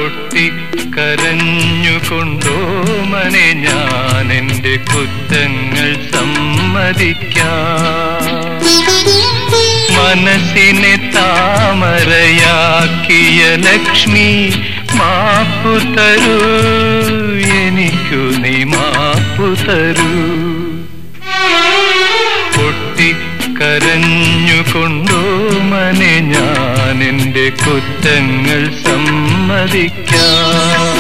പൊട്ടിക്കരഞ്ഞുകൊണ്ടോ മനെ ഞാൻ എൻ്റെ കുറ്റങ്ങൾ സമ്മതിക്കാം മനസ്സിനെ താമരയാക്കിയ ലക്ഷ്മി മാപ്പു തരൂ എനിക്കു നീ മാപ്പു തരൂ പൊട്ടിക്കരഞ്ഞുകൊണ്ടോ മനെ ഞാൻ എൻ്റെ കുറ്റങ്ങൾ സമ്മതിക്കാം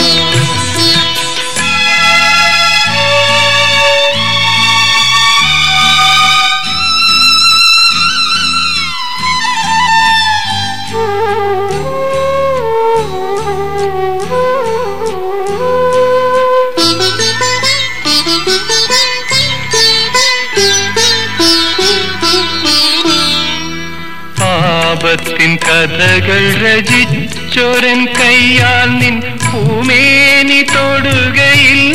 പാപത്തിൻ കഥകൾ രചിച്ചൊരൻ കയ്യാൽ നിൻ ഭൂമേനി തൊടുകയില്ല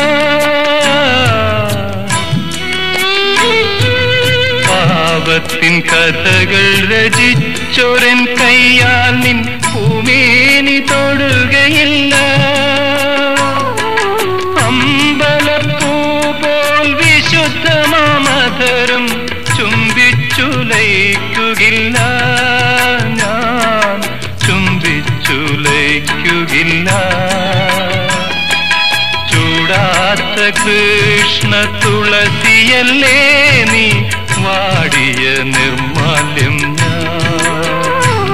പാപത്തിൻ കഥകൾ രചിച്ചൊരൻ കയ്യാൽ നിൻ ഭൂമേനി തൊടുകയില്ല അമ്പലപ്പൂ പോൽ വിശുദ്ധമാമധരം ചുംബിച്ചുലയ്ക്കുകില്ല ഞാൻ ചുംബിച്ചുലയ്ക്കുകില്ല ചൂടാത്ത കൃഷ്ണ തുളസിയല്ലേ നീ വാടിയ നിർമാല്യം ഞാൻ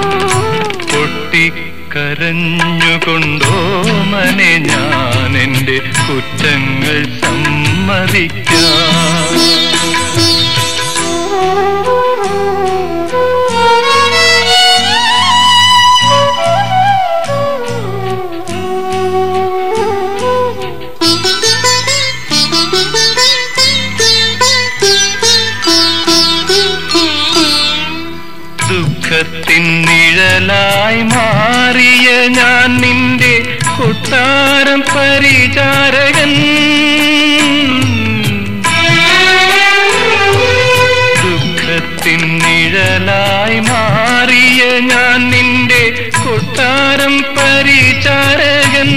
പൊട്ടിക്കരഞ്ഞുകൊണ്ടോ മനെ ഞാൻ എൻ്റെ കുറ്റങ്ങൾ സമ്മതിക്കാം ദുഃഖത്തിൻ നിഴലായി മാറിയ ഞാൻ നിന്റെ കൊട്ടാരം പരിചാരകൻ ദുഃഖത്തിൻ നിഴലായി മാറിയ ഞാൻ നിന്റെ കൊട്ടാരം പരിചാരകൻ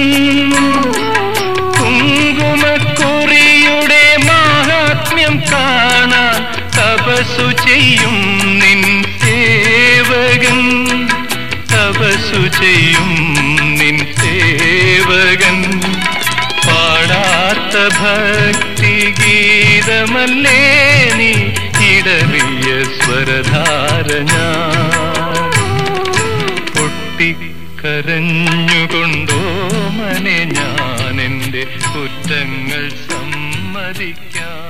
കുങ്കുമക്കുറിയുടെ മാഹാത്മ്യം കാണാൻ തപസ്സു ചെയ്യും നിൻ സേവകൻ തപസ്സു ചെയ്യും നിൻ സേവകൻ പാടാത്ത ഭക്തി ഗീതമല്ലേ നീ ഇടറിയ സ്വരധാര ഞാൻ പൊട്ടിക്കരഞ്ഞുകൊണ്ടോ മനെ ഞാൻ എൻ്റെ കുറ്റങ്ങൾ സമ്മതിക്കാം